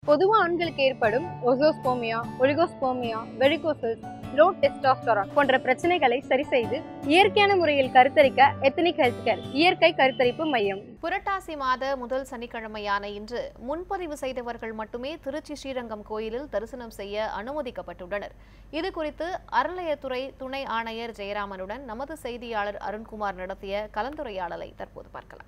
பொதுவா ஆண்களுக்கு ஏற்படும் azoospermia oligospermia varicoceles low testosterone போன்ற பிரச்சனைகளை சரி செய்து இயற்கையான முறையில் கருத்தரிக்க எத்தனிக் ஹெல்த் கேர் இயற்கை கருத்தரிப்பு மையம் புரட்டாசி மாத முதல் சனிக்கிழமையான இன்று முன்பதிவு செய்தவர்கள் மட்டுமே திருச்சி ஸ்ரீரங்கம் கோயிலில் தரிசனம் செய்ய அனுமதிக்கப்பட்டுள்ளனர் இது குறித்து அறநிலையத்துறை துணை ஆணையர் ஜெயராமனுடன் நமது செய்தியாளர் அருண்குமார் நடத்திய கலந்துரையாடலை தற்போது பார்க்கலாம்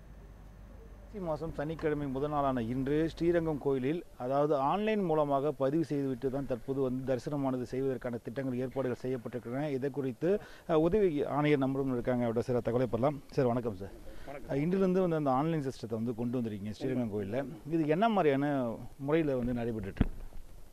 மாசி மாதம் சனிக்கிழமை முதல் நாளான இன்று ஸ்ரீரங்கம் கோயிலில் அதாவது ஆன்லைன் மூலமாக பதிவு செய்துவிட்டு தான் தற்போது வந்து தரிசனமானது செய்வதற்கான திட்டங்கள் ஏற்பாடுகள் செய்யப்பட்டிருக்கின்றன இதை குறித்து அஹ், உதவி ஆணையர் நம்பரும் இருக்காங்க அவரோட சில தகவலை பெறலாம் சார் வணக்கம் சார் அஹ், இன்றிலிருந்து வந்து அந்த ஆன்லைன் சிஸ்டத்தை வந்து கொண்டு வந்திருக்கீங்க ஸ்ரீரங்கம் கோயிலில் இது என்ன மாதிரியான முறையில் வந்து நடைபெற்றுட்டு இருக்கு?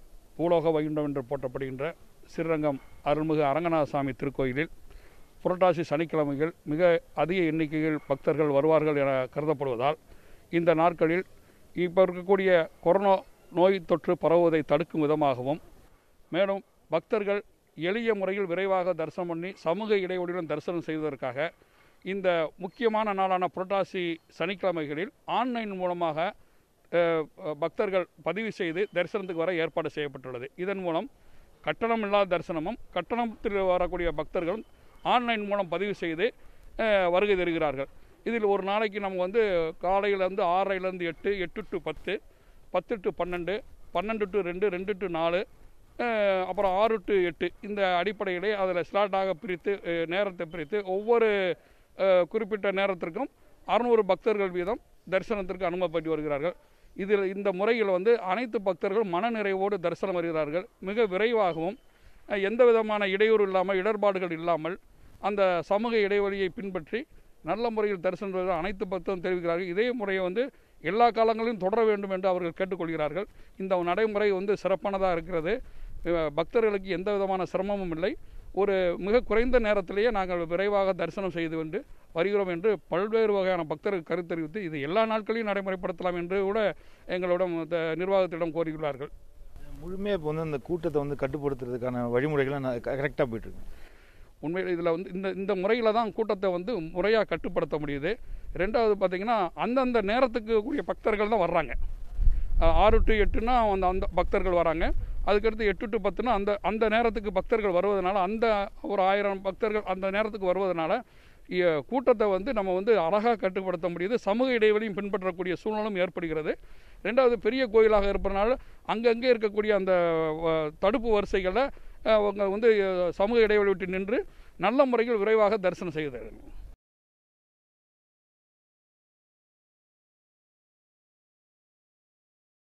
பூலோக வைகுண்டம் என்று போற்றப்படுகின்ற ஸ்ரீரங்கம் அருள்மிகு அரங்கநாத சாமி திருக்கோயிலில் புரட்டாசி சனிக்கிழமைகள் மிக அதிக எண்ணிக்கையில் பக்தர்கள் வருவார்கள் என கருதப்படுவதால் இந்த நாட்களில் இப்போ இருக்கக்கூடிய கொரோனா நோய் தொற்று பரவுவதை தடுக்கும் விதமாகவும் மேலும் பக்தர்கள் எளிய முறையில் விரைவாக தரிசனம் பண்ணி சமூக இடைவெளியுடன் தரிசனம் செய்வதற்காக இந்த முக்கியமான நாளான புரட்டாசி சனிக்கிழமைகளில் ஆன்லைன் மூலமாக அஹ், பக்தர்கள் பதிவு செய்து தரிசனத்துக்கு வர ஏற்பாடு செய்யப்பட்டுள்ளது இதன் மூலம் கட்டணம் இல்லாத தரிசனமும் கட்டணத்தில் வரக்கூடிய பக்தர்களும் ஆன்லைன் மூலம் பதிவு செய்து அஹ், வருகை தருகிறார்கள் இதில் ஒரு நாளைக்கு நம்ம வந்து காலையிலேருந்து ஆறரைலேருந்து எட்டு எட்டு டு பத்து பத்து டு பன்னெண்டு பன்னெண்டு டு ரெண்டு ரெண்டு டு நாலு அஹ், அப்புறம் ஆறு டு எட்டு இந்த அடிப்படையிலே அதில் ஸ்லாட்டாக பிரித்து அஹ், நேரத்தை பிரித்து ஒவ்வொரு அஹ், குறிப்பிட்ட நேரத்திற்கும் அறுநூறு பக்தர்கள் வீதம் தரிசனத்திற்கு அனுமதிப்பட்டு வருகிறார்கள் இதில் இந்த முறையில் வந்து அனைத்து பக்தர்கள் மனநிறைவோடு தரிசனம் வருகிறார்கள் மிக விரைவாகவும் அஹ், எந்த விதமான இடையூறு இல்லாமல் இடர்பாடுகள் இல்லாமல் அந்த சமூக இடைவெளியை பின்பற்றி நல்ல முறையில் தரிசனம் செய்த அனைத்து பக்தரும் தெரிவிக்கிறார்கள் இதே முறையை வந்து எல்லா காலங்களிலும் தொடர வேண்டும் என்று அவர்கள் கேட்டுக்கொள்கிறார்கள் இந்த நடைமுறை வந்து சிறப்பானதாக இருக்கிறது அஹ், பக்தர்களுக்கு எந்த விதமான சிரமமும் இல்லை ஒரு மிக குறைந்த நேரத்திலேயே நாங்கள் விரைவாக தரிசனம் செய்து கொண்டு வருகிறோம் என்று பல்வேறு வகையான பக்தர்கள் கருத்து தெரிவித்து இது எல்லா நாட்களையும் நடைமுறைப்படுத்தலாம் என்று கூட எங்களிடம் இந்த நிர்வாகத்திடம் கோரியுள்ளார்கள் முழுமையாக இப்போ வந்து அந்த கூட்டத்தை வந்து கட்டுப்படுத்துறதுக்கான வழிமுறைகளை கரெக்டாக போயிட்டு இருக்கு உண்மையில் இதில் வந்து இந்த இந்த முறையில் தான் கூட்டத்தை வந்து முறையாக கட்டுப்படுத்த முடியுது ரெண்டாவது பார்த்தீங்கன்னா அந்தந்த நேரத்துக்கு கூடிய பக்தர்கள் தான் வர்றாங்க அஹ் ஆறு டு எட்டுனா அந்த அந்த பக்தர்கள் வராங்க அதுக்கடுத்து எட்டு டு பத்துனா அந்த அந்த நேரத்துக்கு பக்தர்கள் வருவதனால அந்த ஒரு ஆயிரம் பக்தர்கள் அந்த நேரத்துக்கு வருவதனால இ- கூட்டத்தை வந்து நம்ம வந்து அழகாக கட்டுப்படுத்த முடியுது சமூக இடைவெளியும் பின்பற்றக்கூடிய சூழ்நிலும் ஏற்படுகிறது ரெண்டாவது பெரிய கோயிலாக இருப்பதனால அங்கங்கே இருக்கக்கூடிய அந்த அஹ், தடுப்பு வரிசைகளில் அவங்க வந்து அஹ், சமூக இடைவெளி விட்டு நின்று நல்ல முறையில் விரைவாக தரிசனம் செய்கிறார்கள்